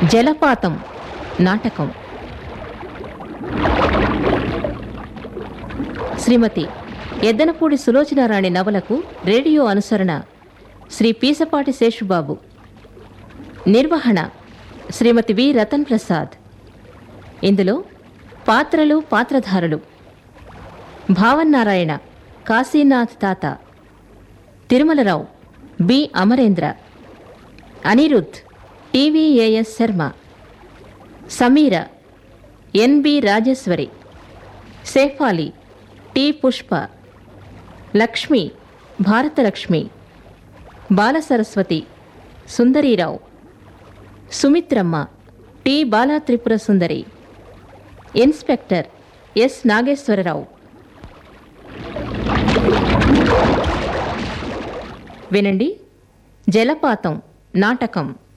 జలపాతం నాటకం శ్రీమతి ఎద్దనపూడి సులోచనారాణి నవలకు రేడియో అనుసరణ శ్రీ పీసపాటి శేషుబాబు నిర్వహణ శ్రీమతి వి రతన్ ప్రసాద్ ఇందులో పాత్రలు పాత్రధారులు భావన్నారాయణ కాశీనాథ్ తాత Tirumalarao B Amarendra Anirudh TVAS Sarma Sameera NB Rajeswari Sephali T Pushpa Lakshmi Bharatalakshmi Balasaraswati Sundarirao Sumitramma T Bala Tripura Sundari inspector S Nageswararao వినండి జలపాతం నాటకం